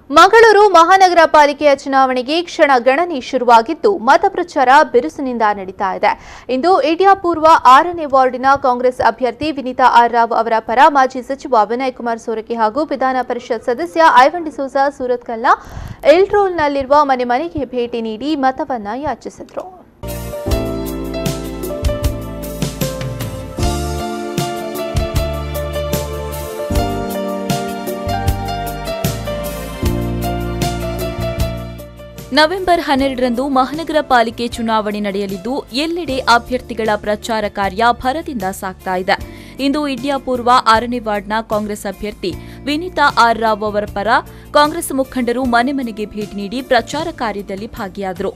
ಮಂಗಳೂರು ಮಹಾನಗರ ಪಾಲಿಕೆಯ ಚುನಾವಣೆಗೆ ಕ್ಷಣ ಗಣನೆ ಶುರುವಾಗಿದ್ದು ಮತ ಪ್ರಚಾರ ಬಿರುಸಿನಿಂದ ನಡೀತಾ ಇದೆ ಇಂದು ಇಡಿಯಾಪೂರ್ವ ಆರನೇ ವಾರ್ಡಿನ ಕಾಂಗ್ರೆಸ್ ಅಭ್ಯರ್ಥಿ ವಿನೀತಾ ಆರ್ ರಾವ್ ಅವರ ಪರ ಮಾಜಿ ಸಚಿವ ವಿನಯ್ ಕುಮಾರ್ ಸೋರಕೆ ಹಾಗೂ ವಿಧಾನ ಪರಿಷತ್ ಸದಸ್ಯ ಐವನ್ ಡಿಸೋಜಾ ಸೂರತ್ಕಲ್ನ ಎಲ್ಟ್ರೋಲ್ನಲ್ಲಿರುವ ಮನೆ ಮನೆಗೆ ಭೇಟಿ ನೀಡಿ ಮತವನ್ನ ಯಾಚಿಸಿದರು ನವೆಂಬರ್ ಹನ್ನೆರಡರಂದು ಮಹಾನಗರ ಪಾಲಿಕೆ ಚುನಾವಣೆ ನಡೆಯಲಿದ್ದು ಎಲ್ಲೆಡೆ ಅಭ್ಯರ್ಥಿಗಳ ಪ್ರಚಾರ ಕಾರ್ಯ ಭರದಿಂದ ಸಾಗ್ತಾ ಇದೆ ಇಂದು ಇಡ್ಯಾಪೂರ್ವ ಆರನೇ ವಾರ್ಡ್ನ ಕಾಂಗ್ರೆಸ್ ಅಭ್ಯರ್ಥಿ ವಿನೀತಾ ಆರ್ ರಾವ್ ಅವರ ಪರ ಕಾಂಗ್ರೆಸ್ ಮುಖಂಡರು ಮನೆ ಮನೆಗೆ ಭೇಟಿ ನೀಡಿ ಪ್ರಚಾರ ಕಾರ್ಯದಲ್ಲಿ ಭಾಗಿಯಾದರು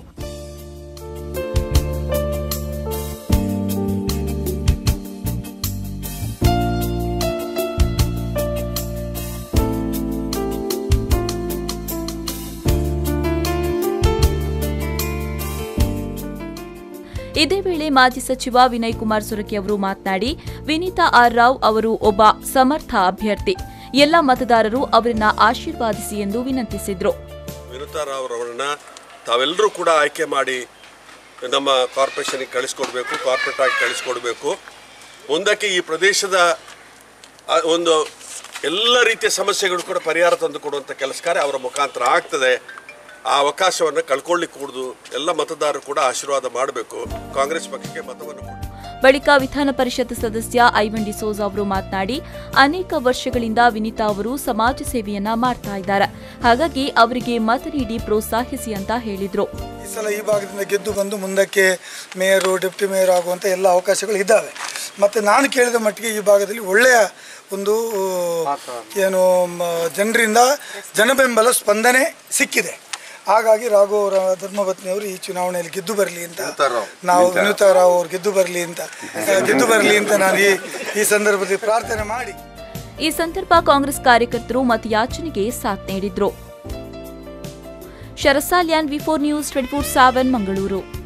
ಇದೇ ವೇಳೆ ಮಾಜಿ ಸಚಿವ ವಿನಯ್ ಕುಮಾರ್ ಸೊರಕೆ ಅವರು ಮಾತನಾಡಿ ವಿನೀತಾ ಆರ್ ರಾವ್ ಅವರು ಒಬ್ಬ ಸಮರ್ಥ ಅಭ್ಯರ್ಥಿ ಎಲ್ಲ ಮತದಾರರು ಅವರನ್ನ ಆಶೀರ್ವಾದಿಸಿ ಎಂದು ವಿನಂತಿಸಿದ್ರು ವಿನುತಾ ರಾವ್ ಅವರನ್ನ ತಾವೆಲ್ಲರೂ ಕೂಡ ಆಯ್ಕೆ ಮಾಡಿ ನಮ್ಮ ಕಾರ್ಪೊರೇಷನ್ಗೆ ಕಳಿಸ್ಕೊಡ್ಬೇಕು ಕಾರ್ಪೊರೇಟ್ ಆಗಿ ಕಳಿಸ್ಕೊಡ್ಬೇಕು ಮುಂದಕ್ಕೆ ಈ ಪ್ರದೇಶದ ಆ, ಒಂದು ಎಲ್ಲ ರೀತಿಯ ಸಮಸ್ಯೆಗಳು ಕೂಡ ಪರಿಹಾರ ತಂದು ಕೊಡುವಂಥ ಕೆಲಸ ಕಾರ್ಯ ಅವರ ಮುಖಾಂತರ ಆಗ್ತದೆ ಆ ಅವಕಾಶವನ್ನು ಕಳ್ಕೊಳ್ಳಿಕ್ಕೆ ಕೂಡದು ಎಲ್ಲ ಮತದಾರರು ಕೂಡ ಆಶೀರ್ವಾದ ಮಾಡಬೇಕು ಕಾಂಗ್ರೆಸ್ ಪಕ್ಷಕ್ಕೆ ಮತವನ್ನು ಕೊಡಿ ಬಳಿಕ ವಿಧಾನ ಪರಿಷತ್ ಸದಸ್ಯ ಐವನ್ ಡಿಸೋಜ್ ಅವರು ಮಾತನಾಡಿ ಅನೇಕ ವರ್ಷಗಳಿಂದ ವಿನೀತಾ ಅವರು ಸಮಾಜ ಸೇವೆಯನ್ನ ಮಾಡ್ತಾ ಇದ್ದಾರೆ ಹಾಗಾಗಿ ಅವರಿಗೆ ಮತ ನೀಡಿ ಪ್ರೋತ್ಸಾಹಿಸಿ ಅಂತ ಹೇಳಿದ್ರು ಈ ಸಲ ಈ ಭಾಗದಿಂದ ಗೆದ್ದು ಬಂದು ಮುಂದಕ್ಕೆ ಮೇಯರು ಡೆಪ್ಟಿ ಮೇಯರ್ ಆಗುವಂಥ ಎಲ್ಲ ಅವಕಾಶಗಳು ಇದ್ದಾವೆ ಮತ್ತು ನಾನು ಕೇಳಿದ ಮಟ್ಟಿಗೆ ಈ ಭಾಗದಲ್ಲಿ ಒಳ್ಳೆಯ ಒಂದು ಏನು ಮ, ಜನರಿಂದ ಜನಬೆಂಬಲ ಸ್ಪಂದನೆ ಸಿಕ್ಕಿದೆ ಹಾಗಾಗಿ ರಾಘು ಅವರ ಧರ್ಮಪತ್ನಿಯವರು ಈ ಚುನಾವಣೆಯಲ್ಲಿ ಗೆದ್ದು ಬರಲಿ ಅಂತ ನಾವು ವಿನುತಾ ರಾವ್ ಅವರು ಗೆದ್ದು ಬರಲಿ ಅಂತ ಗೆದ್ದು ಬರಲಿ ಅಂತ ನಾನು ಈ ಈ ಸಂದರ್ಭದಲ್ಲಿ ಪ್ರಾರ್ಥನೆ ಮಾಡಿ ಈ ಸಂದರ್ಭ ಕಾಂಗ್ರೆಸ್ ಕಾರ್ಯಕರ್ತರು ಮತಯಾಚನೆಗೆ ಸಾಥ್ ನೀಡಿದ್ರು ಶರಸಾಲ್ಯಾನ್ V four news twenty four seven Mangaluru